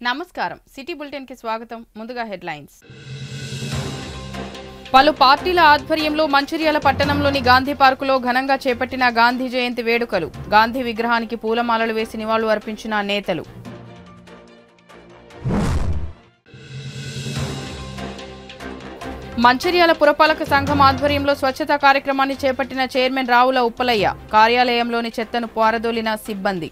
నమస్కారం city bulletin కి స్వాగతం ముందుగా హెడ్లైన్స్ పలు పార్టీల ఆధ్వర్యంలో మంచిర్యాల పట్టణంలోని గాంధీ పార్కులో ఘనంగా చేపట్టిన గాంధీ జయంతి వేడుకలు గాంధీ విగ్రహానికి పూలమాలలు వేసి నివాళులు అర్పించిన నేతలు మంచిర్యాల పురపాలక సంఘం ఆధ్వర్యంలో స్వచ్ఛతా కార్యక్రమాన్ని చేపట్టిన చైర్మన్ రావుల ఉప్పలయ్య కార్యాలయంలోని చెత్తను పారదోలిన సిబ్బంది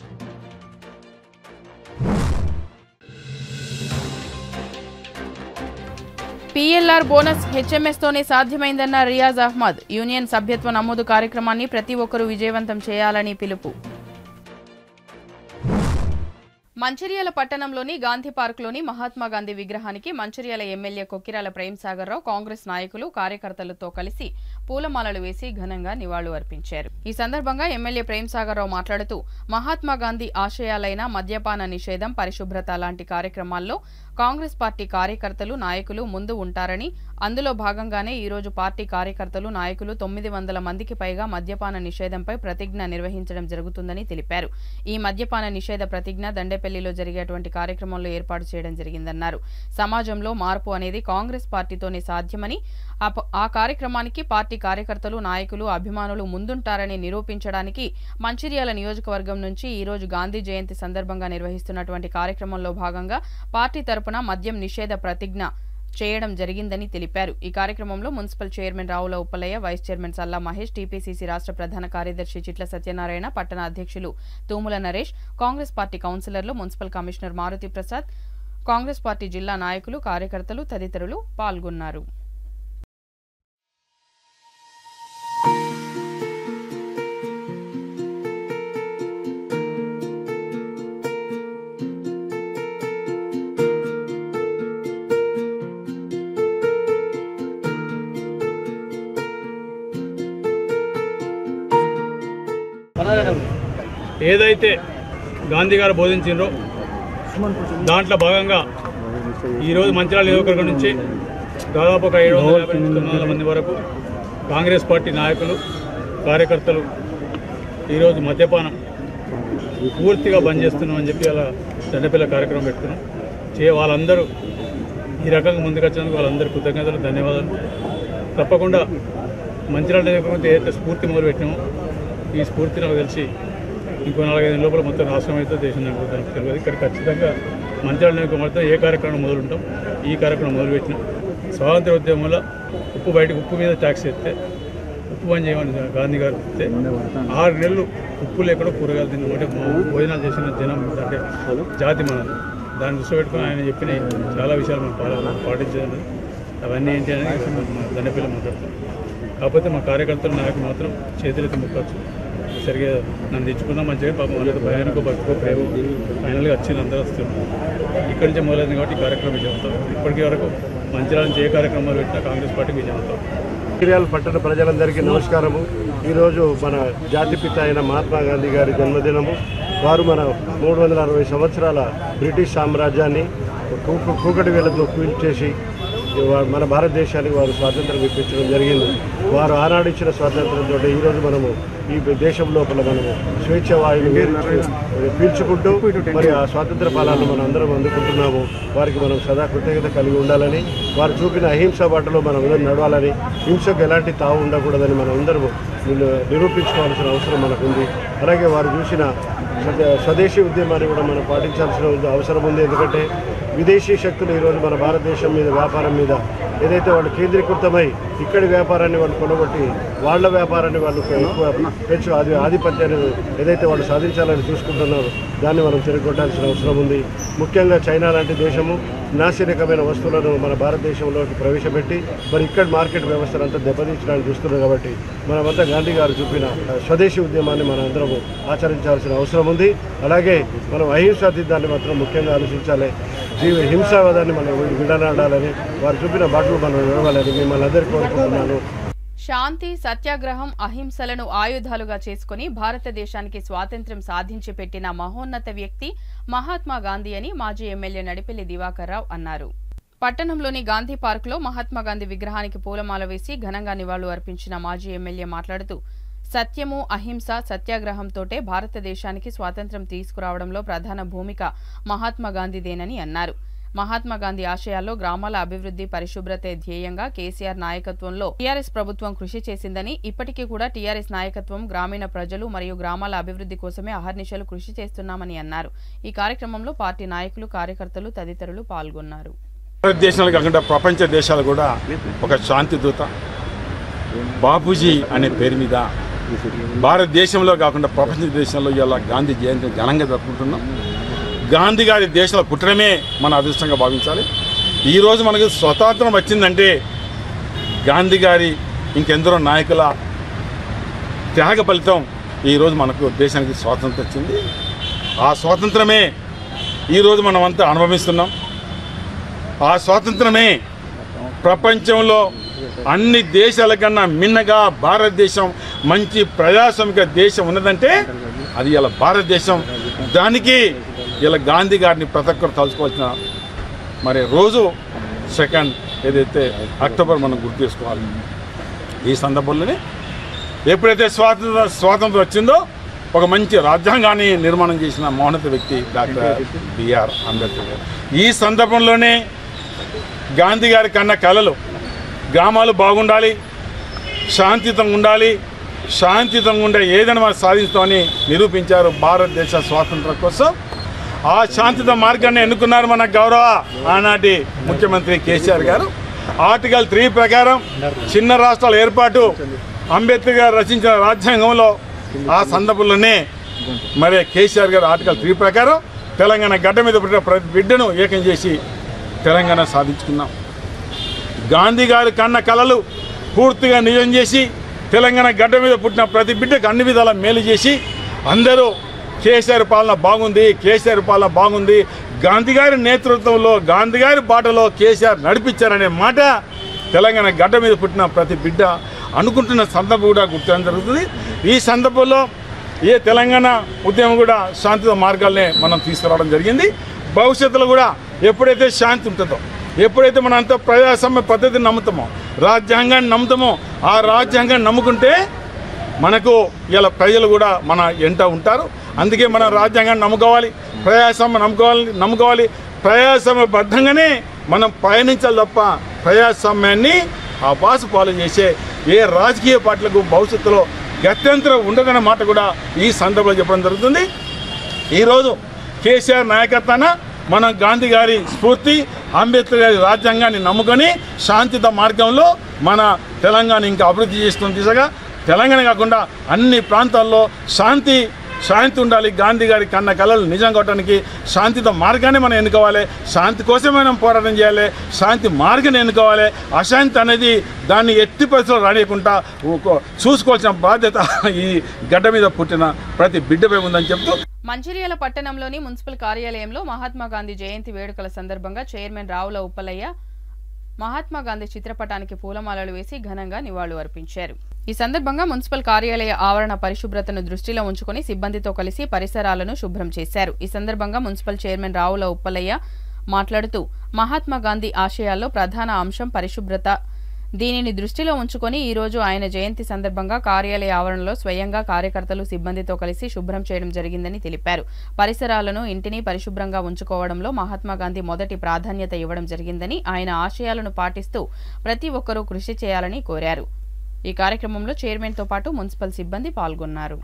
పీఎల్ఆర్ బోనస్ హెచ్ఎంఎస్ తోనే సాధ్యమైందన్న రియాజ్ అహ్మద్ యూనియన్ సభ్యత్వ నమోదు కార్యక్రమాన్ని ప్రతి ఒక్కరూ విజయవంతం చేయాలని పిలుపు మంచిర్యాల పట్టణంలోని గాంధీ పార్కులోని మహాత్మా గాంధీ విగ్రహానికి మంచిర్యాల ఎమ్మెల్యే కొక్కిరాల ప్రేమ్ సాగర్ రావు కాంగ్రెస్ నాయకులు కార్యకర్తలతో కలిసి పూలమాలలు వేసి ఘనంగా నివాళులు అర్పించారు ఈ సందర్భంగా ఎమ్మెల్యే ప్రేమ్ సాగర్ రావు మాట్లాడుతూ మహాత్మా గాంధీ ఆశయాలైన మద్యపాన నిషేధం పరిశుభ్రత లాంటి కార్యక్రమాల్లో కాంగ్రెస్ పార్టీ కార్యకర్తలు నాయకులు ముందు ఉంటారని అందులో భాగంగానే ఈ రోజు పార్టీ కార్యకర్తలు నాయకులు తొమ్మిది వందల మందికి పైగా మద్యపాన నిషేధంపై ప్రతిజ్ఞ నిర్వహించడం జరుగుతుందని తెలిపారు ఈ మద్యపాన నిషేధ ప్రతిజ్ఞ దండేపల్లిలో జరిగేటువంటి కార్యక్రమంలో ఏర్పాటు చేయడం జరిగిందన్నారు సమాజంలో మార్పు అనేది కాంగ్రెస్ పార్టీతోనే సాధ్యమని ఆ ప- ఆ కార్యక్రమానికి పార్టీ కార్యకర్తలు నాయకులు అభిమానులు ముందుంటారని నిరూపించడానికి మంచిర్యాల నియోజకవర్గం నుంచి ఈ రోజు గాంధీ జయంతి సందర్భంగా నిర్వహిస్తున్నటువంటి కార్యక్రమంలో భాగంగా పార్టీ తరపున మద్యం నిషేధ ప్రతిజ్ఞ చేయడం జరిగిందని తెలిపారు ఈ కార్యక్రమంలో municipal chairman Ravula Uppalaiah vice chairman Salla Mahesh TPCC రాష్ట్ర ప్రధాన కార్యదర్శి చిట్ల సత్యనారాయణ పట్టణ అధ్యక్షులు తూముల నరేష్ కాంగ్రెస్ పార్టీ కౌన్సిలర్లు municipal commissioner Maruthi Prasad Congress party జిల్లా నాయకులు కార్యకర్తలు తదితరులు పాల్గొన్నారు ఏదైతే గాంధీ గారు బోధించిండ్రో దాంట్లో భాగంగా ఈరోజు మంచిర్యాల నియోజకవర్గం నుంచి దాదాపు ఒక ఏడు వందల యాభై నుంచి తొమ్మిది వందల మంది వరకు కాంగ్రెస్ పార్టీ నాయకులు కార్యకర్తలు ఈరోజు మద్యపానం పూర్తిగా బంద్ చేస్తున్నామని చెప్పి అలా దండపిల్ల కార్యక్రమం పెట్టుకున్నాం చే వాళ్ళందరూ ఈ రకంగా ముందుకొచ్చినందుకు వాళ్ళందరూ కృతజ్ఞతలు ధన్యవాదాలు తప్పకుండా మంచిర్యాల నియోజకవర్గం ఏదైతే స్ఫూర్తి మొదలు పెట్టినామో ఈ స్ఫూర్తి నాకు తెలిసి ఇంకో నాలుగైదు లోపల మొత్తం రాష్ట్రం అయితే దేశం నడుపుతాను తెలియదు ఇక్కడ ఖచ్చితంగా మంచిర్యాల నియోజకవర్గం ఏ కార్యక్రమం మొదలుంటాం ఈ కార్యక్రమం మొదలుపెట్టినాం స్వాతంత్ర ఉద్యమంలో ఉప్పు బయటకు ఉప్పు మీద ట్యాక్స్ ఎత్తే ఉప్పు బంద్ చేయమని గాంధీ గారు చెప్తే ఆరు నెలలు ఉప్పు లేకుండా కూరగాయలు తిన్న ఒకటి భోజనాలు చేసిన జనం అంటే జాతి మనది దాన్ని దృష్టి పెట్టుకుని ఆయన చెప్పిన చాలా విషయాలు మనం పాల పాటించాలి అవన్నీ ఏంటి అనేది దండపిల్ల మాట్లాడుతాం కాకపోతే మా కార్యకర్తలు నాయకులు మాత్రం చేతులెత్తి ముక్కచ్చు సరిగా నన్ను తెచ్చుకున్నా మంచిగా పాపం వాళ్ళతో భయానికో భక్తికో ప్రేమ ఫైనల్గా వచ్చింది అందరూ వస్తున్నారు ఇక్కడి నుంచే మొదలైంది కాబట్టి ఈ కార్యక్రమం విజయవంతం ఇప్పటికీ వరకు మంచిర్యాల నుంచి ఏ కార్యక్రమాలు పెట్టినా కాంగ్రెస్ పార్టీకి విజయవంతం మంచిర్యాల పట్టణ ప్రజలందరికీ నమస్కారము ఈరోజు మన జాతిపిత అయిన మహాత్మా గాంధీ గారి జన్మదినము వారు మన మూడు వందల అరవై సంవత్సరాల బ్రిటిష్ సామ్రాజ్యాన్ని కూ- కూకటి వేలతో కూల్చేసి వా- మన భారతదేశానికి వారు స్వాతంత్రం ఇప్పించడం జరిగింది వారు ఆనాడు ఇచ్చిన స్వాతంత్రంతో ఈరోజు మనము ఈ దేశం లోపల మనము స్వేచ్ఛ వాయువు పీల్చుకుంటూ మరి ఆ స్వాతంత్ర ఫలాలను మనం అందరం అందుకుంటున్నాము వారికి మనం సదా కృతజ్ఞత కలిగి ఉండాలని వారు చూపిన అహింస బాటలో మనం అందరం నడవాలని హింసకు ఎలాంటి తావు ఉండకూడదని మనం అందరము నిలు- నిరూపించుకోవాల్సిన అవసరం మనకు ఉంది అలాగే వారు చూసిన స్వదే- స్వదేశీ ఉద్యమాన్ని కూడా మనం పాటించాల్సిన ఉంది- అవసరం ఉంది ఎందుకంటే విదేశీ శక్తులు ఈరోజు మన భారతదేశం మీద వ్యాపారం మీద ఏదైతే వాళ్ళు కేంద్రీకృతమై ఇక్కడి వ్యాపారాన్ని వాళ్ళు కొనగొట్టి వాళ్ళ వ్యాపారాన్ని వాళ్ళు ఎక్కువ పెంచు ఆధి ఆధిపత్యాన్ని ఏదైతే వాళ్ళు సాధించాలని చూసుకుంటున్నారో దాన్ని మనం తిరగొట్టాల్సిన అవసరం ఉంది ముఖ్యంగా చైనా లాంటి దేశము నాసిరకమైన వస్తువులను మన భారతదేశంలోకి ప్రవేశపెట్టి మరి ఇక్కడ మార్కెట్ వ్యవస్థను అంతా దెబ్బతీర్చడానికి చూస్తున్నాం కాబట్టి మనమంతా గాంధీ గారు చూపిన ఆ, స్వదేశీ ఉద్యమాన్ని మనం అందరము ఆచరించాల్సిన అవసరం ఉంది అలాగే మనం అహింసా సిద్ధాన్ని మాత్రం ముఖ్యంగా ఆలోచించాలి జీవ హింసావాదాన్ని మనం విడనాడాలని వారు చూపిన బాటలు మనం నడవాలని మిమ్మల్ని అందరికీ కోరుకుంటున్నాను శాంతి సత్యాగ్రహం అహింసలను ఆయుధాలుగా చేసుకుని భారతదేశానికి స్వాతంత్ర్యం సాధించి పెట్టిన మహోన్నత వ్యక్తి మహాత్మా గాంధీ అని మాజీ ఎమ్మెల్యే నడిపెల్లి దివాకర్ రావు అన్నారు పట్టణంలోని గాంధీ పార్కులో మహాత్మా గాంధీ విగ్రహానికి పూలమాల వేసి ఘనంగా నివాళులు అర్పించిన మాజీ ఎమ్మెల్యే మాట్లాడుతూ సత్యము అహింస సత్యాగ్రహంతోటే భారతదేశానికి స్వాతంత్ర్యం తీసుకురావడంలో ప్రధాన భూమిక మహాత్మా గాంధీదేనని అన్నారు మహాత్మా గాంధీ ఆశయాల్లో గ్రామాల అభివృద్ధి పరిశుభ్రతే ధ్యేయంగా కేసీఆర్ నాయకత్వంలో టీఆర్ఎస్ ప్రభుత్వం కృషి చేసిందని ఇప్పటికీ కూడా టీఆర్ఎస్ నాయకత్వం గ్రామీణ ప్రజలు మరియు గ్రామాల అభివృద్ధి కోసమే అహర్నిశలు కృషి చేస్తున్నామని అన్నారు ఈ కార్యక్రమంలో పార్టీ నాయకులు కార్యకర్తలు తదితరులు పాల్గొన్నారు భారతదేశాలు కాకుండా ప్రపంచ దేశాలు కూడా ఒక శాంతి దూత బాపూజీ అనే పేరు మీద భారతదేశంలో కాకుండా ప్రపంచ దేశంలో ఇలా గాంధీ జయంతి ఘనంగా జరుపుకుంటున్నాం గాంధీ గారి దేశంలో పుట్టడమే మన అదృష్టంగా భావించాలి ఈరోజు మనకు స్వతంత్రం వచ్చిందంటే గాంధీ గారి ఇంకెందరో నాయకుల త్యాగ ఫలితం ఈరోజు మనకు దేశానికి స్వాతంత్రం వచ్చింది ఆ స్వాతంత్రమే ఈరోజు మనమంతా అనుభవిస్తున్నాం ఆ స్వాతంత్రమే ప్రపంచంలో అన్ని దేశాల కన్నా మిన్నగా భారతదేశం మంచి ప్రజాస్వామిక దేశం ఉన్నదంటే అది ఇలా భారతదేశం దానికి ఇలా గాంధీ గారిని ప్రతి ఒక్కరు తలుచుకోవాల్సిన మరి రోజు సెకండ్ ఏదైతే అక్టోబర్ మనం గుర్తు చేసుకోవాలి ఈ సందర్భంలోనే ఎప్పుడైతే స్వాతంత్ర స్వాతంత్రం వచ్చిందో ఒక మంచి రాజ్యాంగాన్ని నిర్మాణం చేసిన మౌనత వ్యక్తి డాక్టర్ బిఆర్ అంబేద్కర్ గారు ఈ సందర్భంలోనే గాంధీ గారి కన్న కళలు గ్రామాలు బాగుండాలి శాంతియుతంగా ఉండాలి శాంతియుతంగా ఉండే ఏదైనా మనం సాధిస్తామని నిరూపించారు భారతదేశ స్వాతంత్రం కోసం ఆ శాంతియుత మార్గాన్ని ఎన్నుకున్నారు మన గౌరవ ఆనాటి ముఖ్యమంత్రి కేసీఆర్ గారు ఆర్టికల్ త్రీ ప్రకారం చిన్న రాష్ట్రాల ఏర్పాటు అంబేద్కర్ గారు రచించిన రాజ్యాంగంలో ఆ సందర్భంలోనే మరి కేసీఆర్ గారు ఆర్టికల్ త్రీ ప్రకారం తెలంగాణ గడ్డ మీద పుట్టిన ప్రతి బిడ్డను ఏకం చేసి తెలంగాణ సాధించుకున్నాం గాంధీ గారి కన్న కళలు పూర్తిగా నిజం చేసి తెలంగాణ గడ్డ మీద పుట్టిన ప్రతి బిడ్డకు అన్ని విధాల మేలు చేసి అందరూ కేసీఆర్ పాలన బాగుంది కేసీఆర్ పాలన బాగుంది గాంధీ గారి నేతృత్వంలో గాంధీ గారి బాటలో కేసీఆర్ నడిపించారనే మాట తెలంగాణ గడ్డ మీద పుట్టిన ప్రతి బిడ్డ అనుకుంటున్న సందర్భం కూడా గుర్తించడం జరుగుతుంది ఈ సందర్భంలో ఏ తెలంగాణ ఉద్యమం కూడా శాంతియుత మార్గాలనే మనం తీసుకురావడం జరిగింది భవిష్యత్తులో కూడా ఎప్పుడైతే శాంతి ఉంటుందో ఎప్పుడైతే మనం అంత ప్రజాస్వామ్య పద్ధతిని నమ్ముతామో రాజ్యాంగాన్ని నమ్ముతామో ఆ రాజ్యాంగాన్ని నమ్ముకుంటే మనకు ఇలా ప్రజలు కూడా మన ఎంట ఉంటారు అందుకే మనం రాజ్యాంగాన్ని నమ్ముకోవాలి ప్రజాస్వామ్యం నమ్ముకోవాలి నమ్ముకోవాలి ప్రజాస్వామ్యబద్ధంగానే మనం పయనించాలి తప్ప ప్రజాస్వామ్యాన్ని ఆ పాసు పాలు చేసే ఏ రాజకీయ పార్టీలకు భవిష్యత్తులో గత్యంతరం ఉండదన్న మాట కూడా ఈ సందర్భంలో చెప్పడం జరుగుతుంది ఈరోజు కేసీఆర్ నాయకత్వాన మన గాంధీ గారి స్ఫూర్తి అంబేద్కర్ గారి రాజ్యాంగాన్ని నమ్ముకొని శాంతియుత మార్గంలో మన తెలంగాణ ఇంకా అభివృద్ధి చేస్తున్న దిశగా తెలంగాణ కాకుండా అన్ని ప్రాంతాల్లో శాంతి శాంతి ఉండాలి గాంధీ గారి కన్న కళలు నిజం కొట్టడానికి శాంతియుత మార్గాన్ని మనం ఎన్నుకోవాలి శాంతి కోసమే మనం పోరాటం చేయాలి శాంతి మార్గాన్ని ఎన్నుకోవాలి అశాంతి అనేది దాన్ని ఎట్టి పరిస్థితుల్లో రానియకుండా ఊకో- చూసుకోవాల్సిన బాధ్యత ఈ గడ్డ మీద పుట్టిన ప్రతి బిడ్డపై ఉందని చెప్తూ మంచిర్యాల పట్టణంలోని మున్సిపల్ కార్యాలయంలో మహాత్మా గాంధీ జయంతి వేడుకల సందర్భంగా చైర్మన్ రావుల ఉప్పలయ్య మహాత్మా గాంధీ చిత్రపటానికి పూలమాలలు వేసి ఘనంగా నివాళులు అర్పించారు ఈ సందర్భంగా మున్సిపల్ కార్యాలయ ఆవరణ పరిశుభ్రతను దృష్టిలో ఉంచుకొని సిబ్బందితో కలిసి పరిసరాలను శుభ్రం చేశారు ఈ సందర్భంగా మున్సిపల్ చైర్మన్ రావుల ఉప్పలయ్య మాట్లాడుతూ మహాత్మా గాంధీ ఆశయాల్లో ప్రధాన అంశం పరిశుభ్రత దీనిని దృష్టిలో ఉంచుకొని ఈ రోజు ఆయన జయంతి సందర్భంగా కార్యాలయ ఆవరణలో స్వయంగా కార్యకర్తలు సిబ్బందితో కలిసి శుభ్రం చేయడం జరిగిందని తెలిపారు పరిసరాలను ఇంటిని పరిశుభ్రంగా ఉంచుకోవడంలో మహాత్మా గాంధీ మొదటి ప్రాధాన్యత ఇవ్వడం జరిగిందని ఆయన ఆశయాలను పాటిస్తూ ప్రతి ఒక్కరూ కృషి చేయాలని కోరారు ఈ కార్యక్రమంలో చైర్మన్తో పాటు మున్సిపల్ సిబ్బంది పాల్గొన్నారు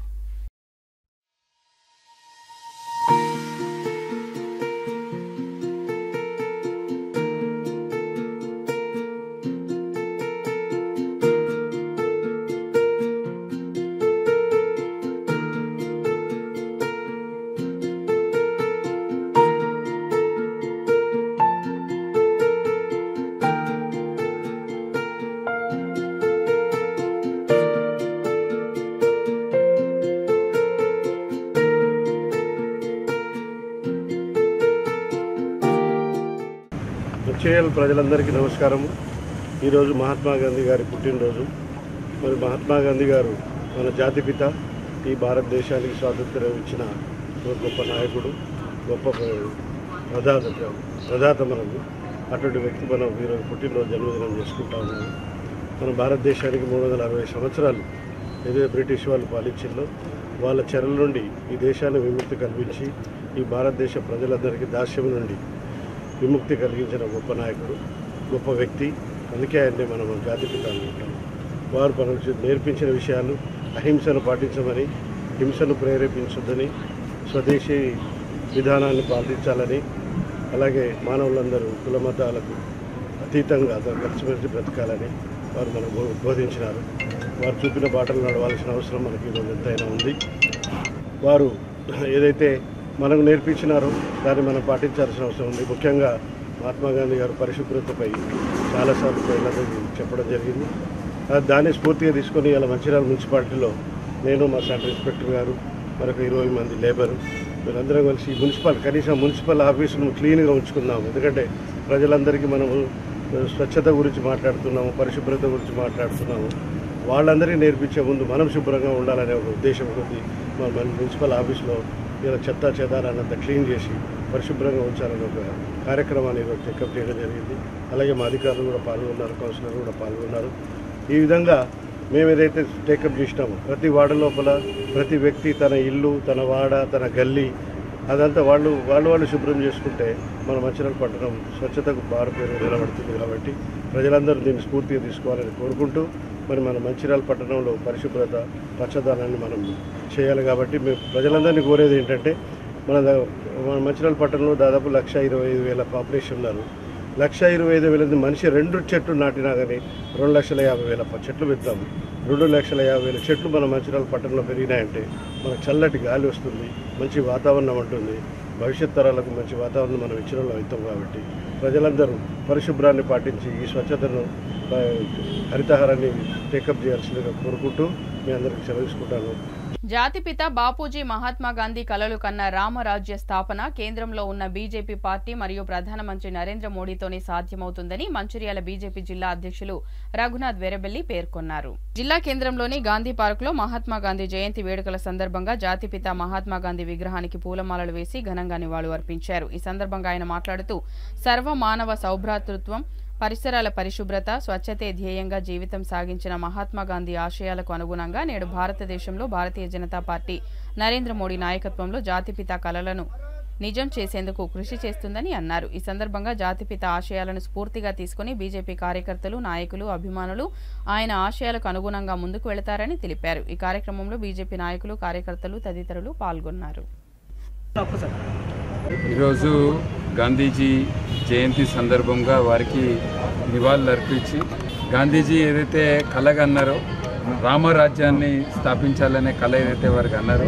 వచ్చేయాలి ప్రజలందరికీ నమస్కారము ఈరోజు మహాత్మా గాంధీ గారి పుట్టినరోజు మరి మహాత్మా గాంధీ గారు మన జాతిపిత ఈ భారతదేశానికి స్వాతంత్ర్యం ఇచ్చిన ఒక గొప్ప నాయకుడు గొప్ప ప్రదాత ప్రదాత మనకు అటువంటి వ్యక్తి మనం ఈరోజు పుట్టినరోజు జన్మదినం చేసుకుంటా ఉన్నాము మన భారతదేశానికి మూడు వందల అరవై సంవత్సరాలు ఏదైతే బ్రిటిష్ వాళ్ళు పాలించిందో వాళ్ళ చెరల నుండి ఈ దేశాన్ని విముక్తి కల్పించి ఈ భారతదేశ ప్రజలందరికీ దాస్యం నుండి విముక్తి కలిగించిన గొప్ప నాయకుడు గొప్ప వ్యక్తి అందుకే ఆయన్ని మనం జాతిపిత అనుకుంటాం వారు మనకు నేర్పించిన విషయాలు అహింసను పాటించమని హింసను ప్రేరేపించొద్దని స్వదేశీ విధానాన్ని పాటించాలని అలాగే మానవులందరూ కుల మతాలకు అతీతంగా అందరూ కలిసిమెలిసి బ్రతకాలని వారు మనకు బోధించినారు వారు చూపిన బాటలు నడవాల్సిన అవసరం మనకి ఈరోజు ఎంతైనా ఉంది వారు ఏదైతే మనకు నేర్పించినారో దాన్ని మనం పాటించాల్సిన అవసరం ఉంది ముఖ్యంగా మహాత్మా గాంధీ గారు పరిశుభ్రతపై చాలాసార్లు ప్రజలందరికీ చెప్పడం జరిగింది ఆ దాన్ని స్ఫూర్తిగా తీసుకొని ఇలా మంచిర్యాల మున్సిపాలిటీలో నేను మా సెంటర్ ఇన్స్పెక్టర్ గారు మరొక ఇరవై మంది లేబరు వీరందరం కలిసి మున్సిపల్ కనీసం మున్సిపల్ ఆఫీసును క్లీన్గా ఉంచుకుందాం ఎందుకంటే ప్రజలందరికీ మనము స్వచ్ఛత గురించి మాట్లాడుతున్నాము పరిశుభ్రత గురించి మాట్లాడుతున్నాము వాళ్ళందరికీ నేర్పించే ముందు మనం శుభ్రంగా ఉండాలనే ఒక ఉద్దేశం కొద్ది మన మన మున్సిపల్ ఆఫీస్లో ఇలా చెత్త చెదారాన్నంతా క్లీన్ చేసి పరిశుభ్రంగా ఉంచాలని ఒక కార్యక్రమాన్ని ఈరోజు చెకప్ చేయడం జరిగింది అలాగే మా అధికారులు కూడా పాల్గొన్నారు కౌన్సిలర్లు కూడా పాల్గొన్నారు ఈ విధంగా మేము ఏదైతే టేకప్ చేసినామో ప్రతి వార్డు లోపల ప్రతి వ్యక్తి తన ఇల్లు తన వాడ తన గల్లీ అదంతా వాళ్ళు వాళ్ళు వాళ్ళు శుభ్రం చేసుకుంటే మన మంచిర్యాల పట్టణం స్వచ్ఛతకు బారు పేరు నిలబడుతుంది కాబట్టి ప్రజలందరూ దీన్ని స్ఫూర్తిగా తీసుకోవాలని కోరుకుంటూ మరి మన మంచిర్యాల పట్టణంలో పరిశుభ్రత పచ్చదనాన్ని మనం చేయాలి కాబట్టి మేము ప్రజలందరినీ కోరేది ఏంటంటే మన ద- మన మంచిర్యాల పట్టణంలో దాదాపు లక్ష ఇరవై ఐదు వేల పాపులేషన్ ఉన్నారు లక్ష ఇరవై ఐదు వేల మనిషి రెండు చెట్లు నాటినా కానీ రెండు లక్షల యాభై వేల ప- చెట్లు పెడతాము రెండు లక్షల యాభై వేల చెట్లు మన మంచిర్యాల పట్టణంలో పెరిగినాయంటే మనకు చల్లటి గాలి వస్తుంది మంచి వాతావరణం ఉంటుంది భవిష్యత్ తరాలకు మంచి వాతావరణం మనం ఇచ్చిన వాళ్ళం అవుతాం కాబట్టి ప్రజలందరూ పరిశుభ్రాన్ని పాటించి ఈ స్వచ్ఛతను ఆ, హరితహారాన్ని టేకప్ చేయాల్సిందిగా కోరుకుంటూ మీ అందరికీ సెలవు తీసుకుంటాను జాతిపిత బాపూజీ మహాత్మా గాంధీ కలలు కన్న రామరాజ్య స్థాపన కేంద్రంలో ఉన్న బీజేపీ పార్టీ మరియు ప్రధానమంత్రి నరేంద్ర మోడీతోనే సాధ్యమవుతుందని మంచిర్యాల బీజేపీ జిల్లా అధ్యక్షులు రఘునాథ్ వెరబెల్లి పేర్కొన్నారు జిల్లా కేంద్రంలోని గాంధీ పార్కులో మహాత్మా గాంధీ జయంతి వేడుకల సందర్భంగా జాతిపిత మహాత్మా గాంధీ విగ్రహానికి పూలమాలలు వేసి ఘనంగా నివాళులు అర్పించారు ఈ సందర్భంగా ఆయన మాట్లాడుతూ సర్వ మానవ సౌభ్రాతృత్వం పరిసరాల పరిశుభ్రత స్వచ్ఛతే ధ్యేయంగా జీవితం సాగించిన మహాత్మా గాంధీ ఆశయాలకు అనుగుణంగా నేడు భారతదేశంలో భారతీయ జనతా పార్టీ నరేంద్ర మోడీ నాయకత్వంలో జాతిపిత కలలను నిజం చేసేందుకు కృషి చేస్తుందని అన్నారు ఈ సందర్భంగా జాతిపిత ఆశయాలను స్ఫూర్తిగా తీసుకుని బీజేపీ కార్యకర్తలు నాయకులు అభిమానులు ఆయన ఆశయాలకు అనుగుణంగా ముందుకు వెళతారని తెలిపారు ఈ కార్యక్రమంలో బీజేపీ నాయకులు కార్యకర్తలు తదితరులు పాల్గొన్నారు ఈరోజు గాంధీజీ జయంతి సందర్భంగా వారికి నివాళులు అర్పించి గాంధీజీ ఏదైతే కలగా అన్నారో రామరాజ్యాన్ని స్థాపించాలనే కళ ఏదైతే వారికి అన్నారో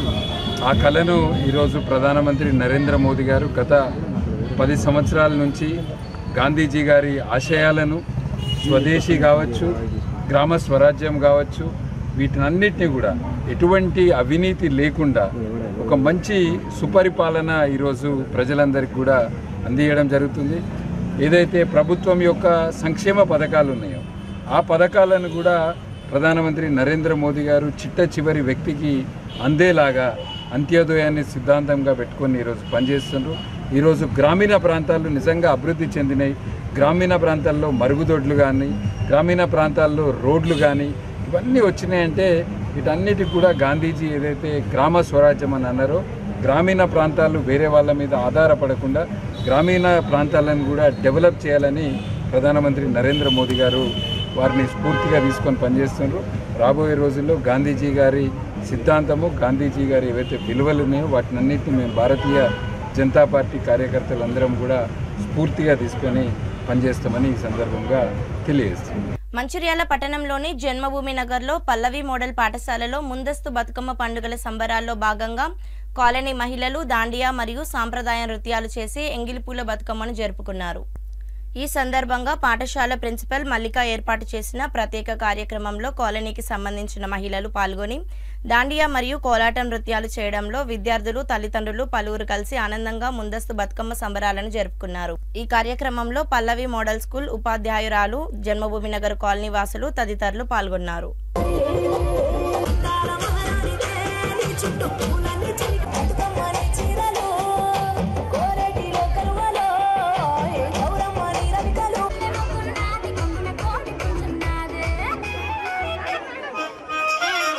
ఆ కళను ఈరోజు ప్రధానమంత్రి నరేంద్ర మోదీ గారు గత పది సంవత్సరాల నుంచి గాంధీజీ గారి ఆశయాలను స్వదేశీ కావచ్చు గ్రామ స్వరాజ్యం కావచ్చు వీటినన్నిటిని కూడా ఎటువంటి అవినీతి లేకుండా ఒక మంచి సుపరిపాలన ఈరోజు ప్రజలందరికీ కూడా అందియడం జరుగుతుంది ఏదైతే ప్రభుత్వం యొక్క సంక్షేమ పథకాలు ఉన్నాయో ఆ పథకాలను కూడా ప్రధానమంత్రి నరేంద్ర మోదీ గారు చిట్ట చివరి వ్యక్తికి అందేలాగా అంత్యోదయాన్ని సిద్ధాంతంగా పెట్టుకొని ఈరోజు పనిచేస్తున్నారు ఈరోజు గ్రామీణ ప్రాంతాలు నిజంగా అభివృద్ధి చెందినాయి గ్రామీణ ప్రాంతాల్లో మరుగుదొడ్లు కానీ గ్రామీణ ప్రాంతాల్లో రోడ్లు కానీ ఇవన్నీ వచ్చినాయంటే వీటన్నిటికి కూడా గాంధీజీ ఏదైతే గ్రామ స్వరాజ్యం అని అన్నారో గ్రామీణ ప్రాంతాలు వేరే వాళ్ళ మీద ఆధారపడకుండా గ్రామీణ ప్రాంతాలను కూడా డెవలప్ చేయాలని ప్రధానమంత్రి నరేంద్ర మోదీ గారు వారిని స్ఫూర్తిగా తీసుకొని పనిచేస్తున్నారు రాబోయే రోజుల్లో గాంధీజీ గారి సిద్ధాంతము గాంధీజీ గారి ఏవైతే విలువలు ఉన్నాయో వాటినన్నింటినీ మేము భారతీయ జనతా పార్టీ కార్యకర్తలందరం కూడా స్ఫూర్తిగా తీసుకొని పనిచేస్తామని ఈ సందర్భంగా తెలియజేస్తున్నాం మంచిర్యాల పట్టణంలోని జన్మభూమి నగర్లో పల్లవి మోడల్ పాఠశాలలో ముందస్తు బతుకమ్మ పండుగల సంబరాల్లో భాగంగా కాలనీ మహిళలు దాండియా మరియు సాంప్రదాయ నృత్యాలు చేసి ఎంగిలిపూల బతుకమ్మను జరుపుకున్నారు ఈ సందర్భంగా పాఠశాల ప్రిన్సిపల్ మల్లిక ఏర్పాటు చేసిన ప్రత్యేక కార్యక్రమంలో కాలనీకి సంబంధించిన మహిళలు పాల్గొని దాండియా మరియు కోలాటం నృత్యాలు చేయడంలో విద్యార్థులు తల్లిదండ్రులు పలువురు కలిసి ఆనందంగా ముందస్తు బతుకమ్మ సంబరాలను జరుపుకున్నారు ఈ కార్యక్రమంలో పల్లవి మోడల్ స్కూల్ ఉపాధ్యాయురాలు జన్మభూమి నగర్ కాలనీ వాసులు తదితరులు పాల్గొన్నారు కోటి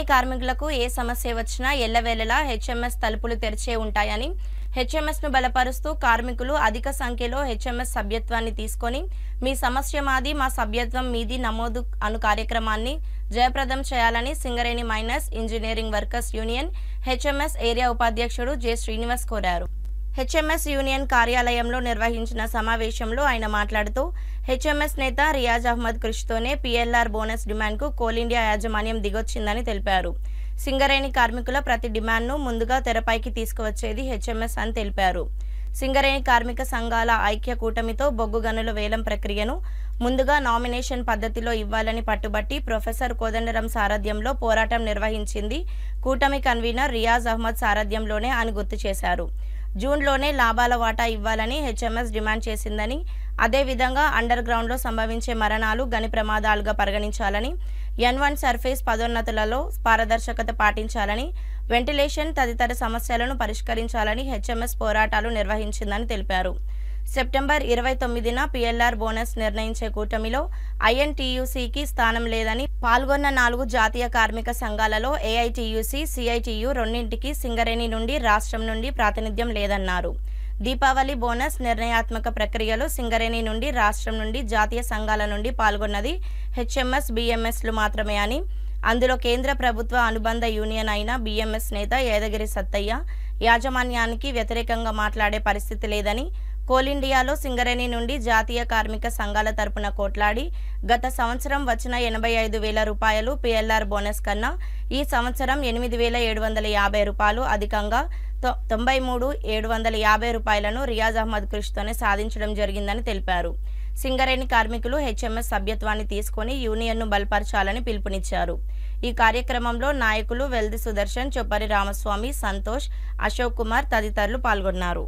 సింగరేణి కార్మికులకు ఏ సమస్య వచ్చినా ఎల్లవేళలా హెచ్ఎంఎస్ తలుపులు తెరిచే ఉంటాయని హెచ్ఎంఎస్ ను బలపరుస్తూ కార్మికులు అధిక సంఖ్యలో హెచ్ఎంఎస్ సభ్యత్వాన్ని తీసుకొని మీ సమస్య మాది మా సభ్యత్వం మీది నమోదు అను కార్యక్రమాన్ని జయప్రదం చేయాలని Singareni mines engineering workers union HMS area ఉపాధ్యక్షుడు జె శ్రీనివాస్ కోరారు హెచ్ఎంఎస్ యూనియన్ కార్యాలయంలో నిర్వహించిన సమావేశంలో ఆయన మాట్లాడుతూ హెచ్ఎంఎస్ నేత రియాజ్ అహ్మద్ కృషితోనే పీఎల్ఆర్ బోనస్ డిమాండ్కు కోల్ ఇండియా యాజమాన్యం దిగొచ్చిందని తెలిపారు సింగరేణి కార్మికుల ప్రతి డిమాండ్ను ముందుగా తెరపైకి తీసుకువచ్చేది హెచ్ఎంఎస్ అని తెలిపారు సింగరేణి కార్మిక సంఘాల ఐక్య కూటమితో బొగ్గు గనుల వేలం ప్రక్రియను ముందుగా నామినేషన్ పద్ధతిలో ఇవ్వాలని పట్టుబట్టి ప్రొఫెసర్ కోదండరం సారథ్యంలో పోరాటం నిర్వహించింది కూటమి కన్వీనర్ రియాజ్ అహ్మద్ సారథ్యంలోనే అని గుర్తు చేశారు జూన్లోనే లాభాల వాటా ఇవ్వాలని హెచ్ఎంఎస్ డిమాండ్ చేసిందని అదేవిధంగా అండర్ గ్రౌండ్లో సంభవించే మరణాలు గని ప్రమాదాలుగా పరిగణించాలని ఎన్ వన్ సర్ఫేస్ పదోన్నతులలో పారదర్శకత పాటించాలని వెంటిలేషన్ తదితర సమస్యలను పరిష్కరించాలని హెచ్ఎంఎస్ పోరాటాలు నిర్వహించిందని తెలిపారు సెప్టెంబర్ ఇరవై తొమ్మిదిన పిఎల్ఆర్ బోనస్ నిర్ణయించే కూటమిలో ఐఎన్టీయూసీకి స్థానం లేదని పాల్గొన్న నాలుగు జాతీయ కార్మిక సంఘాలలో ఏఐటీయూసీ సిఐటియు రెండింటికి సింగరేణి నుండి రాష్ట్రం నుండి ప్రాతినిధ్యం లేదన్నారు దీపావళి బోనస్ నిర్ణయాత్మక ప్రక్రియలో సింగరేణి నుండి రాష్ట్రం నుండి జాతీయ సంఘాల నుండి పాల్గొన్నది హెచ్ఎంఎస్ బిఎంఎస్లు మాత్రమే అని అందులో కేంద్ర ప్రభుత్వ అనుబంధ యూనియన్ అయిన బిఎంఎస్ నేత యాదగిరి సత్తయ్య యాజమాన్యానికి వ్యతిరేకంగా మాట్లాడే పరిస్థితి లేదని కోల్ ఇండియాలో సింగరేణి నుండి జాతీయ కార్మిక సంఘాల తరపున కోట్లాడి గత సంవత్సరం వచ్చిన ఎనభై ఐదు వేల రూపాయలు పిఎల్ఆర్ బోనస్ కన్నా ఈ సంవత్సరం ఎనిమిది వేల ఏడు వందల యాభై రూపాయలు అధికంగా తొ- తొంభై మూడు ఏడు వందల యాభై రూపాయలను రియాజ్ అహ్మద్ కృషితోనే సాధించడం జరిగిందని తెలిపారు సింగరేణి కార్మికులు హెచ్ఎంఎస్ సభ్యత్వాన్ని తీసుకొని యూనియన్ను బలపరచాలని పిలుపునిచ్చారు ఈ కార్యక్రమంలో నాయకులు వెల్ది సుదర్శన్ చొప్పరి రామస్వామి సంతోష్ అశోక్ కుమార్ తదితరులు పాల్గొన్నారు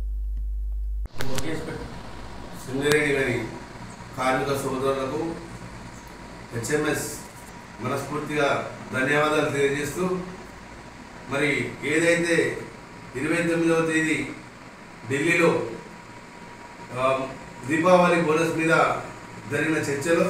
సింగరేణి గారి కార్మిక సోదరులకు హెచ్ఎంఎస్ మనస్ఫూర్తిగా ధన్యవాదాలు తెలియజేస్తూ మరి ఏదైతే ఇరవై తొమ్మిదవ తేదీ ఢిల్లీలో ఆ, దీపావళి బోనస్ మీద జరిగిన చర్చలో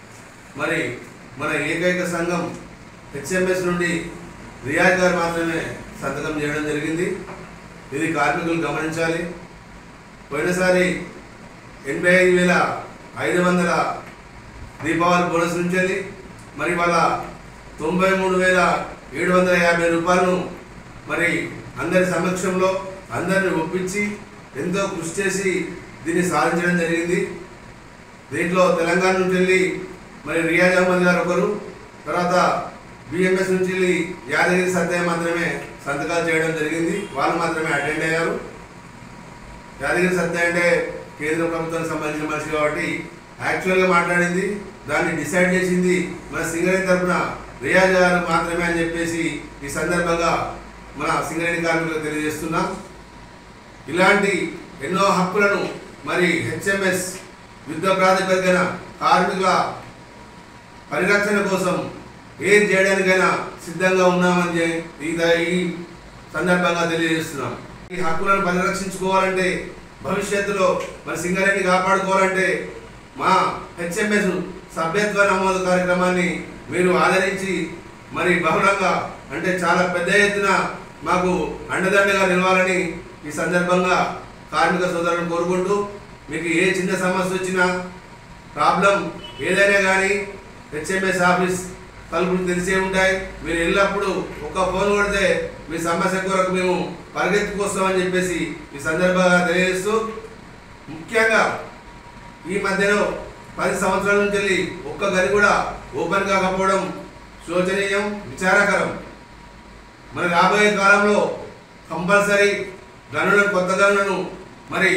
మరి మన ఏకైక సంఘం హెచ్ఎంఎస్ నుండి రియాజ్ గారు మాత్రమే సంతకం చేయడం జరిగింది ఇది కార్మికులు గమనించాలి పోయినసారి ఎనభై ఐదు వేల ఐదు వందల దీపావళి బోనస్ నుంచి వెళ్ళి మరి వాళ్ళ తొంభై మూడు వేల ఏడు వందల యాభై రూపాయలను మరి అందరి సమక్షంలో అందరిని ఒప్పించి ఎంతో కృషి చేసి దీన్ని సాధించడం జరిగింది దీంట్లో తెలంగాణ నుంచి వెళ్ళి మరి రియాజ్ అహ్మద్ గారు ఒకరు తర్వాత బిఎంఎస్ నుంచి వెళ్ళి యాదగిరి సత్య మాత్రమే సంతకాలు చేయడం జరిగింది వాళ్ళు మాత్రమే అటెండ్ అయ్యారు యాదగిరి సత్య అంటే కేంద్ర ప్రభుత్వానికి సంబంధించిన మనిషి కాబట్టి యాక్చువల్గా మాట్లాడింది దాన్ని డిసైడ్ చేసింది మన సింగరేణి తరపున రియాజ్ గారు మాత్రమే అని చెప్పేసి ఈ సందర్భంగా మన సింగరేణి కార్మికులకు తెలియజేస్తున్నాం ఇలాంటి ఎన్నో హక్కులను మరి హెచ్ఎంఎస్ యుద్ధ ప్రాతిపదికన కార్మికుల పరిరక్షణ కోసం ఏం చేయడానికైనా సిద్ధంగా ఉన్నామని చె- ఈ ద- ఈ సందర్భంగా తెలియజేస్తున్నాం ఈ హక్కులను పరిరక్షించుకోవాలంటే భవిష్యత్తులో మరి సింగరేణి కాపాడుకోవాలంటే మా హెచ్ఎంఎస్ సభ్యత్వ నమోదు కార్యక్రమాన్ని మీరు ఆదరించి మరి బహుళంగా అంటే చాలా పెద్ద ఎత్తున మాకు అండదండగా నిలవాలని ఈ సందర్భంగా కార్మిక సోదరులను కోరుకుంటూ మీకు ఏ చిన్న సమస్య వచ్చినా ప్రాబ్లం ఏదైనా కానీ హెచ్ఎంఎస్ ఆఫీస్ తలుపులు తెరిచే ఉంటాయి మీరు ఎల్లప్పుడూ ఒక్క ఫోన్ కొడితే మీ సమస్య కొరకు మేము పరిగెత్తుకొస్తామని చెప్పేసి ఈ సందర్భంగా తెలియజేస్తూ ముఖ్యంగా ఈ మధ్యలో పది సంవత్సరాల నుంచి వెళ్ళి ఒక్క గది కూడా ఓపెన్ కాకపోవడం శోచనీయం విచారకరం మరి రాబోయే కాలంలో కంపల్సరీ గనులను కొత్త గనులను మరి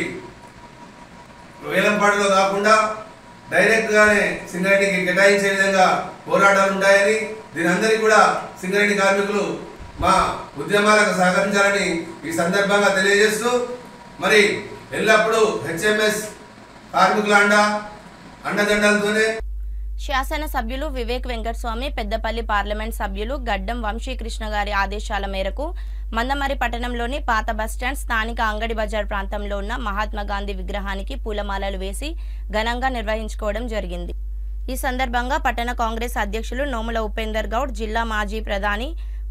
వేలంపాటలో కాకుండా డైరెక్ట్గానే సింగరేణికి కేటాయించే విధంగా పోరాటాలు ఉంటాయని దీని అందరికీ కూడా సింగరేణి కార్మికులు మా ఉద్యమాలకు సహకరించాలని ఈ సందర్భంగా తెలియజేస్తూ మరి ఎల్లప్పుడూ హెచ్ఎంఎస్ కార్మికుల అండ అండదండలతోనే శాసనసభ్యులు వివేక్ వెంకటస్వామి పెద్దపల్లి పార్లమెంట్ సభ్యులు గడ్డం వంశీకృష్ణ గారి ఆదేశాల మేరకు మందమరి పట్టణంలోని పాత బస్టాండ్ స్థానిక అంగడి బజార్ ప్రాంతంలో ఉన్న మహాత్మా గాంధీ విగ్రహానికి పూలమాలలు వేసి ఘనంగా నిర్వహించుకోవడం జరిగింది ఈ సందర్భంగా పట్టణ కాంగ్రెస్ అధ్యక్షులు నోముల ఉపేందర్ గౌడ్ జిల్లా మాజీ ప్రధాని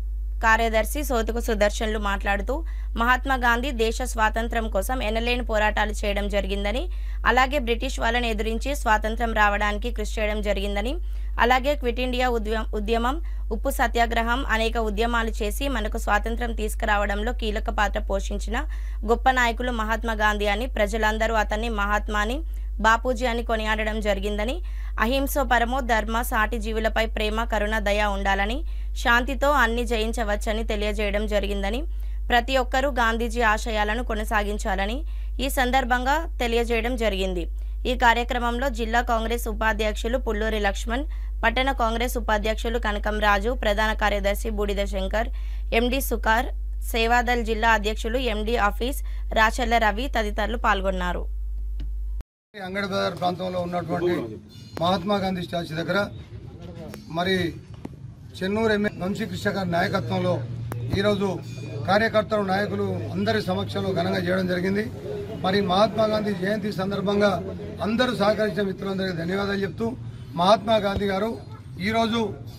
కార్యదర్శి సోతుకు సుదర్శన్లు మాట్లాడుతూ మహాత్మా గాంధీ దేశ స్వాతంత్ర్యం కోసం ఎనలేని పోరాటాలు చేయడం జరిగిందని అలాగే బ్రిటిష్ వాళ్ళని ఎదురించి స్వాతంత్ర్యం రావడానికి కృషి చేయడం జరిగిందని అలాగే క్విట్ ఇండియా ఉద్యమ ఉద్యమం ఉప్పు సత్యాగ్రహం అనేక ఉద్యమాలు చేసి మనకు స్వాతంత్ర్యం తీసుకురావడంలో కీలక పాత్ర పోషించిన గొప్ప నాయకులు మహాత్మా గాంధీ అని ప్రజలందరూ అతన్ని మహాత్మాని బాపూజీ అని కొనియాడడం జరిగిందని అహింస పరమో ధర్మ సాటి జీవులపై ప్రేమ కరుణ దయ ఉండాలని శాంతితో అన్ని జయించవచ్చని తెలియజేయడం జరిగిందని ప్రతి ఒక్కరూ గాంధీజీ ఆశయాలను కొనసాగించాలని ఈ సందర్భంగా తెలియజేయడం జరిగింది ఈ కార్యక్రమంలో జిల్లా కాంగ్రెస్ ఉపాధ్యక్షులు పుల్లూరి లక్ష్మణ్ పట్టణ కాంగ్రెస్ ఉపాధ్యక్షులు కనకం రాజు ప్రధాన కార్యదర్శి బూడిద శంకర్ ఎండి సుకార్ సేవాదల్ జిల్లా అధ్యక్షులు ఎండి ఆఫీస్ రాచల్ల రవి తదితరులు పాల్గొన్నారు అంగడి బజార్ ప్రాంతంలో ఉన్నటువంటి మహాత్మా గాంధీ స్టాచ్యూ దగ్గర మరి చెన్నూరు ఎమ్మెల్యే వంశీకృష్ణ గారి నాయకత్వంలో ఈరోజు కార్యకర్తలు నాయకులు అందరి సమక్షంలో ఘనంగా చేయడం జరిగింది మరి మహాత్మా గాంధీ జయంతి సందర్భంగా అందరూ సహకరించిన మిత్రులందరికీ ధన్యవాదాలు చెప్తూ మహాత్మా గాంధీ గారు ఈరోజు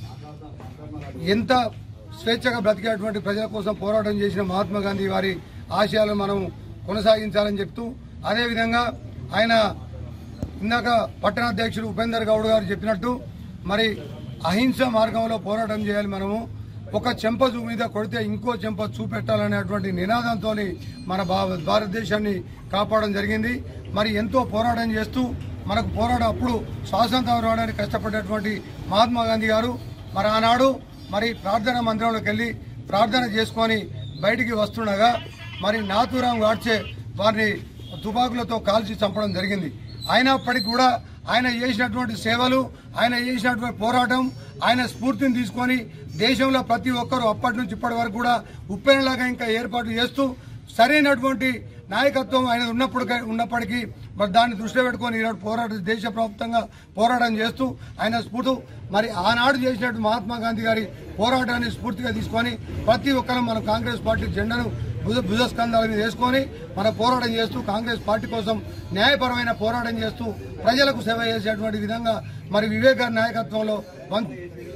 ఎంత స్వేచ్ఛగా బ్రతికేటువంటి ప్రజల కోసం పోరాటం చేసిన మహాత్మా గాంధీ వారి ఆశయాలను మనం కొనసాగించాలని చెప్తూ అదేవిధంగా ఆయన ఇందాక పట్టణాధ్యక్షుడు ఉపేందర్ గౌడ్ గారు చెప్పినట్టు మరి అహింస మార్గంలో పోరాటం చేయాలి మనము ఒక చెంప చూ మీద కొడితే ఇంకో చెంప చూపెట్టాలనేటువంటి నినాదంతో మన భా- భారతదేశాన్ని కాపాడడం జరిగింది మరి ఎంతో పోరాటం చేస్తూ మనకు పోరాటం అప్పుడు స్వాతంత్రం రావడానికి కష్టపడేటువంటి మహాత్మా గాంధీ గారు మరి ఆనాడు మరి ప్రార్థన మందిరంలోకి వెళ్ళి ప్రార్థన చేసుకొని బయటికి వస్తుండగా మరి నాథూరాం గాడ్చే వారిని తుపాకులతో కాల్చి చంపడం జరిగింది అయినప్పటికీ కూడా ఆయన చేసినటువంటి సేవలు ఆయన చేసినటువంటి పోరాటం ఆయన స్ఫూర్తిని తీసుకొని దేశంలో ప్రతి ఒక్కరూ అప్పటి నుంచి ఇప్పటి వరకు కూడా ఉప్పెనలాగా ఇంకా ఏర్పాట్లు చేస్తూ సరైనటువంటి నాయకత్వం ఆయన ఉన్నప్పుడు ఉన్నప్పటికీ మరి దాన్ని దృష్టిలో పెట్టుకొని ఈనాడు పోరాట దేశ ప్రభుత్వంగా పోరాటం చేస్తూ ఆయన స్ఫూర్తి మరి ఆనాడు చేసినట్టు మహాత్మా గాంధీ గారి పోరాటాన్ని స్ఫూర్తిగా తీసుకొని ప్రతి ఒక్కరూ మన కాంగ్రెస్ పార్టీ జెండాను భుజ భుజస్కంధాల మీద వేసుకొని మన పోరాటం చేస్తూ కాంగ్రెస్ పార్టీ కోసం న్యాయపరమైన పోరాటం చేస్తూ ప్రజలకు సేవ చేసేటువంటి విధంగా మరి వివేక్ గారి నాయకత్వంలో వన్-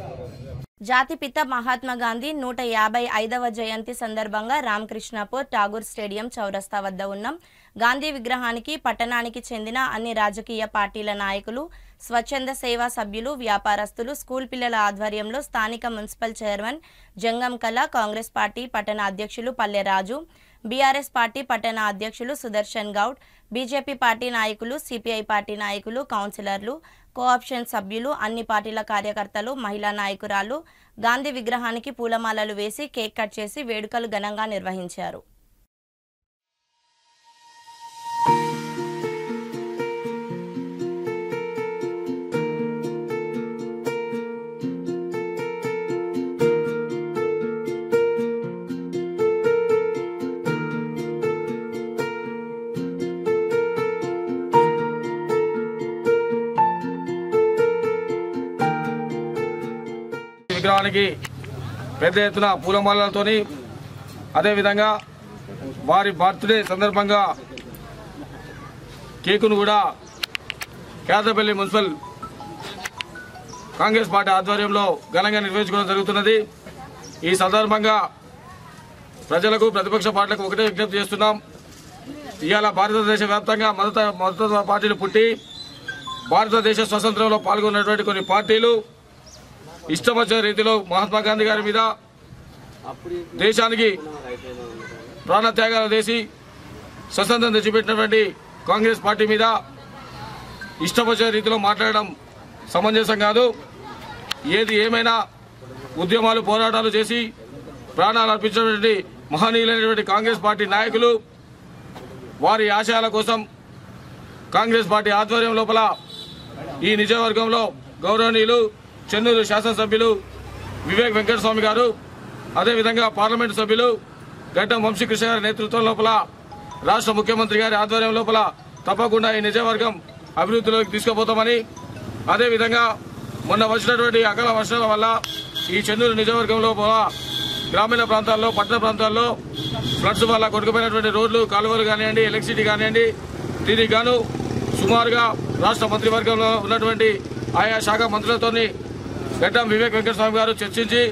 జాతిపిత మహాత్మా గాంధీ నూట యాభై ఐదవ జయంతి సందర్భంగా రామకృష్ణాపూర్ ఠాగూర్ స్టేడియం చౌరస్తా వద్ద ఉన్న గాంధీ విగ్రహానికి పట్టణానికి చెందిన అన్ని రాజకీయ పార్టీల నాయకులు స్వచ్ఛంద సేవా సభ్యులు వ్యాపారస్తులు స్కూల్ పిల్లల ఆధ్వర్యంలో స్థానిక మున్సిపల్ చైర్మన్ జంగం కళ కాంగ్రెస్ పార్టీ పట్టణ అధ్యక్షులు పల్లె రాజు బీఆర్ఎస్ పార్టీ పట్టణ అధ్యక్షులు సుదర్శన్ గౌడ్ బీజేపీ పార్టీ నాయకులు సిపిఐ పార్టీ నాయకులు కౌన్సిలర్లు కోఆప్షన్ సభ్యులు అన్ని పార్టీల కార్యకర్తలు మహిళా నాయకురాలు గాంధీ విగ్రహానికి పూలమాలలు వేసి కేక్ కట్ చేసి వేడుకలు ఘనంగా నిర్వహించారు విగ్రహానికి పెద్ద ఎత్తున పూలమాలలతోని అదేవిధంగా వారి బర్త్డే సందర్భంగా కేకును కూడా కేదపల్లి మున్సిపల్ కాంగ్రెస్ పార్టీ ఆధ్వర్యంలో ఘనంగా నిర్వహించుకోవడం జరుగుతున్నది ఈ సందర్భంగా ప్రజలకు ప్రతిపక్ష పార్టీలకు ఒకటే విజ్ఞప్తి చేస్తున్నాం ఇవాళ భారతదేశ వ్యాప్తంగా మొదట మొదట పార్టీలు పుట్టి భారతదేశ స్వతంత్రంలో పాల్గొన్నటువంటి కొన్ని పార్టీలు ఇష్టం వచ్చే రీతిలో మహాత్మా గాంధీ గారి మీద దేశానికి ప్రాణత్యాగాలు చేసి స్వతంత్రం తెచ్చిపెట్టినటువంటి కాంగ్రెస్ పార్టీ మీద ఇష్టం వచ్చే రీతిలో మాట్లాడడం సమంజసం కాదు ఏది ఏమైనా ఉద్యమాలు పోరాటాలు చేసి ప్రాణాలు అర్పించినటువంటి మహనీయులైనటువంటి కాంగ్రెస్ పార్టీ నాయకులు వారి ఆశయాల కోసం కాంగ్రెస్ పార్టీ ఆధ్వర్యం లోపల ఈ నిజవర్గంలో గౌరవనీయులు చెన్నూరు శాసనసభ్యులు వివేక్ వెంకటస్వామి గారు అదేవిధంగా పార్లమెంటు సభ్యులు గడ్డం వంశీకృష్ణ గారి నేతృత్వం లోపల రాష్ట్ర ముఖ్యమంత్రి గారి ఆధ్వర్యం లోపల తప్పకుండా ఈ నిజవర్గం అభివృద్ధిలోకి తీసుకుపోతామని అదేవిధంగా మొన్న వచ్చినటువంటి అకాల వర్షాల వల్ల ఈ చెన్నూరు నిజవర్గం లోపల గ్రామీణ ప్రాంతాల్లో పట్టణ ప్రాంతాల్లో ఫ్లడ్స్ వల్ల కొట్టుకుపోయినటువంటి రోడ్లు కాలువలు కానివ్వండి ఎలక్ట్రిసిటీ కానివ్వండి దీనికి గాను సుమారుగా రాష్ట్ర మంత్రివర్గంలో ఉన్నటువంటి ఆయా శాఖ మంత్రులతోని గడ్డం వివేక్ వెంకటస్వామి గారు చర్చించి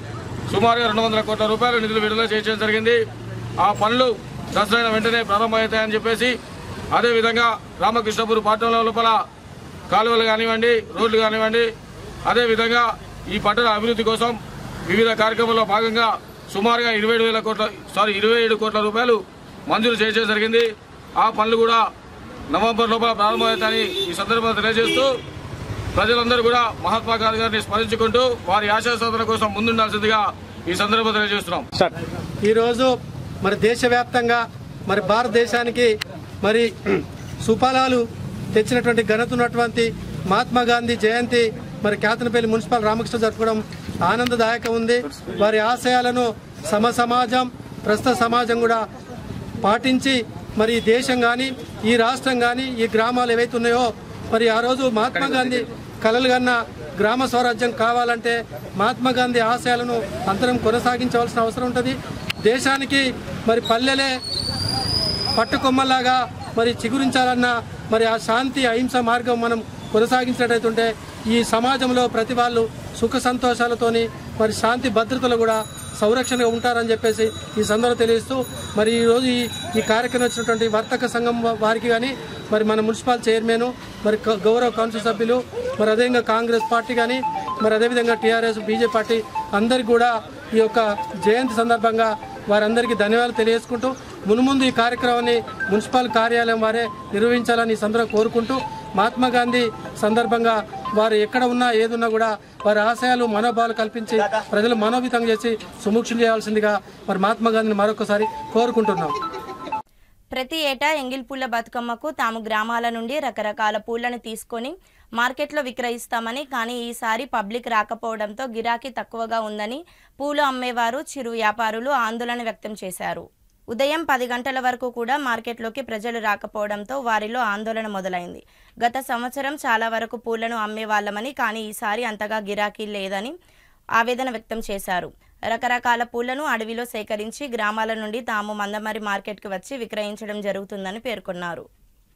సుమారుగా రెండు వందల కోట్ల రూపాయల నిధులు విడుదల చేయడం జరిగింది ఆ పనులు దసరైన వెంటనే ప్రారంభమవుతాయని చెప్పేసి అదేవిధంగా రామకృష్ణపూర్ పట్టణంలో లోపల కాలువలు కానివ్వండి రోడ్లు కానివ్వండి అదేవిధంగా ఈ పట్టణ అభివృద్ధి కోసం వివిధ కార్యక్రమాల్లో భాగంగా సుమారుగా ఇరవై వేల కోట్ల సారీ ఇరవై ఏడు కోట్ల రూపాయలు మంజూరు చేయడం జరిగింది ఆ పనులు కూడా నవంబర్ లోపల ప్రారంభమవుతాయని ఈ సందర్భంగా తెలియజేస్తూ ప్రజలందరూ కూడా మహాత్మా గాంధీ గారిని స్మరించుకుంటూ వారి ఆశయ సాధన కోసం ముందుండాల్సిందిగా ఈ సందర్భంగా తెలియజేస్తున్నాం ఈరోజు మరి దేశవ్యాప్తంగా మరి భారతదేశానికి మరి సుఫలాలు తెచ్చినటువంటి ఘనత ఉన్నటువంటి మహాత్మా గాంధీ జయంతి మరి కేతనపల్లి మున్సిపల్ రామకృష్ణ జరుపుకోవడం ఆనందదాయకం ఉంది వారి ఆశయాలను సమ సమాజం ప్రస్తుత సమాజం కూడా పాటించి మరి ఈ దేశం కానీ ఈ రాష్ట్రం కానీ ఈ గ్రామాలు ఏవైతే ఉన్నాయో మరి ఆ రోజు మహాత్మా గాంధీ కలలు కన్న గ్రామ స్వరాజ్యం కావాలంటే మహాత్మా గాంధీ ఆశయాలను అందరం కొనసాగించవలసిన అవసరం ఉంటుంది దేశానికి మరి పల్లెలే పట్టుకొమ్మలాగా మరి చిగురించాలన్న మరి ఆ శాంతి అహింస మార్గం మనం కొనసాగించినట్టయితుంటే ఈ సమాజంలో ప్రతి వాళ్ళు సుఖ సంతోషాలతోని మరి శాంతి భద్రతలు కూడా సంరక్షణగా ఉంటారని చెప్పేసి ఈ సందర్భంగా తెలియజేస్తూ మరి ఈరోజు ఈ ఈ కార్యక్రమం వచ్చినటువంటి వర్తక సంఘం వా- వారికి కానీ మరి మన మున్సిపల్ చైర్మన్ మరి క- గౌరవ కౌన్సిల్ సభ్యులు మరి అదేవిధంగా కాంగ్రెస్ పార్టీ కానీ మరి అదేవిధంగా టీఆర్ఎస్ బీజేపీ పార్టీ అందరికీ కూడా ఈ యొక్క జయంతి సందర్భంగా వారందరికీ ధన్యవాదాలు తెలియజేసుకుంటూ మున్ముందు ఈ కార్యక్రమాన్ని మున్సిపల్ కార్యాలయం వారే నిర్వహించాలని ఈ సందర్భంగా కోరుకుంటూ మహాత్మా గాంధీ సందర్భంగా వారు ఎక్కడ ఉన్నా ఏదున్నా కూడా వారి ఆశయాలు మనోభావాలు కల్పించి ప్రజలు మనోభితం చేసి సుముక్షం చేయాల్సిందిగా మరి మహాత్మా గాంధీని మరొకసారి కోరుకుంటున్నాం ప్రతి ఏటా ఎంగిల్ పూల బతుకమ్మకు తాము గ్రామాల నుండి రకరకాల పూలను తీసుకొని మార్కెట్లో విక్రయిస్తామని కానీ ఈసారి పబ్లిక్ రాకపోవడంతో గిరాకీ తక్కువగా ఉందని పూలు అమ్మేవారు చిరు వ్యాపారులు ఆందోళన వ్యక్తం చేశారు ఉదయం పది గంటల వరకు కూడా మార్కెట్లోకి ప్రజలు రాకపోవడంతో వారిలో ఆందోళన మొదలైంది గత సంవత్సరం చాలా వరకు పూలను అమ్మేవాళ్ళమని కానీ ఈసారి అంతగా గిరాకీ లేదని ఆవేదన వ్యక్తం చేశారు రకరకాల పూలను అడవిలో సేకరించి గ్రామాల నుండి తాము మందమరి మార్కెట్కి వచ్చి విక్రయించడం జరుగుతుందని పేర్కొన్నారు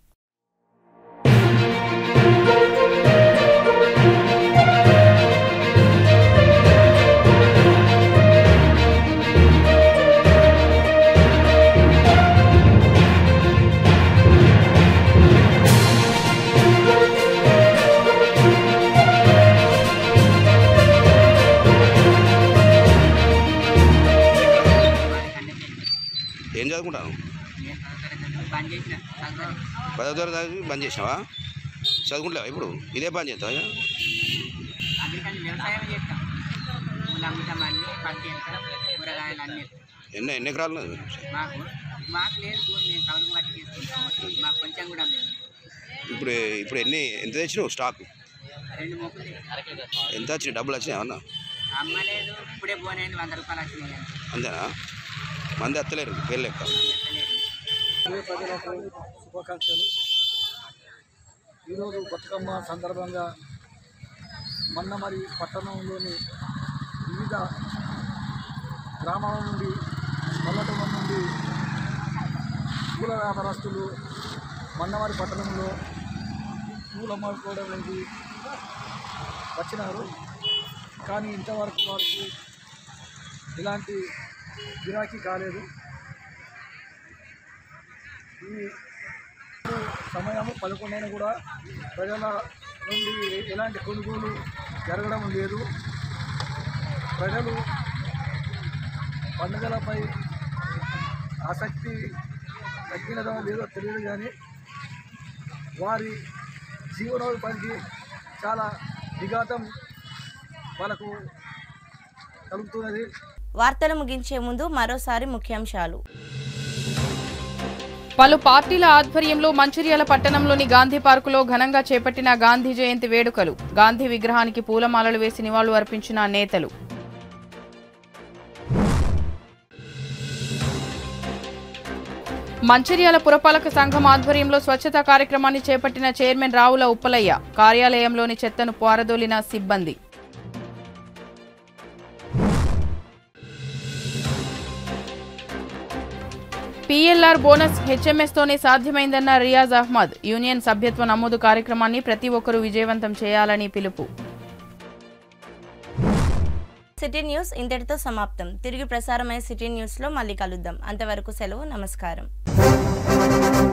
ఏం చదువుకుంటాను బంద్ చేసిన పదో తరగతి బంద్ చేసినావా చదువుకుంటావా ఇప్పుడు ఇదే పని చేస్తావా అగ్రికల్చర్ వ్యవసాయం చేస్తాం పూలు అమ్ముతాం అన్ని పత్తి వేస్తాం కూరగాయలు అన్ని ఎన్ని ఎన్ని ఎకరాలు ఉన్నది మాకు మాకు లేదు భూమి మేము కౌలుకు పట్టి తీసుకుంటాం మాకు కొంచెం కూడా లేదు ఇప్పుడు ఇప్పుడు ఎన్ని ఎంత తెచ్చినావు స్టాక్ రెండు మొక్కులు ఎంత వచ్చినాయి డబ్బులు వచ్చినాయి అన్న అమ్మలేదు ఇప్పుడే పోనేది వంద రూపాయలు వచ్చినాయి అంతే. అంతేనా మంది ఎత్తలేరు పేరు లెక్క ప్రజలకు శుభాకాంక్షలు ఈరోజు బతుకమ్మ సందర్భంగా మన్నమరి పట్టణంలోని వివిధ గ్రామాల నుండి పల్లెటూళ్ళ నుండి పూల వ్యాపారస్తులు మన్నమరి పట్టణంలో పూలు అమ్ముకోవడానికి వచ్చినారు కానీ ఇంతవరకు వారికి ఎలాంటి గిరాకీ కాలేదు ఈ సమయము పదకొండైనా కూడా ప్రజల నుండి ఎలాంటి కొనుగోలు జరగడం లేదు ప్రజలు పండుగలపై ఆసక్తి తగ్గినదో లేదో తెలియదు కానీ వారి జీవనోపాధికి చాలా విఘాతం వాళ్ళకు కలుగుతున్నది వార్తలు ముగించే ముందు మరోసారి ముఖ్యాంశాలు పలు పార్టీల ఆధ్వర్యంలో మంచిర్యాల పట్టణంలోని గాంధీ పార్కులో ఘనంగా చేపట్టిన గాంధీ జయంతి వేడుకలు గాంధీ విగ్రహానికి పూలమాలలు వేసి నివాళులు అర్పించిన నేతలు మంచిర్యాల పురపాలక సంఘం ఆధ్వర్యంలో స్వచ్ఛతా కార్యక్రమాన్ని చేపట్టిన చైర్మన్ రావుల ఉప్పలయ్య కార్యాలయంలోని చెత్తను పారదోలిన సిబ్బంది పీఎల్ఆర్ బోనస్ హెచ్ఎంఎస్ తోనే సాధ్యమైందన్న రియాజ్ అహ్మద్ యూనియన్ సభ్యత్వ నమోదు కార్యక్రమాన్ని ప్రతి ఒక్కరూ విజయవంతం చేయాలని పిలుపు సిటీ న్యూస్ ఇంతటితో సమాప్తం తిరిగి ప్రసారమయ్యే సిటీ న్యూస్లో మళ్ళీ కలుద్దాం అంతవరకు సెలవు నమస్కారం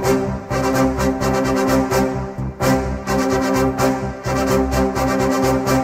Thank you.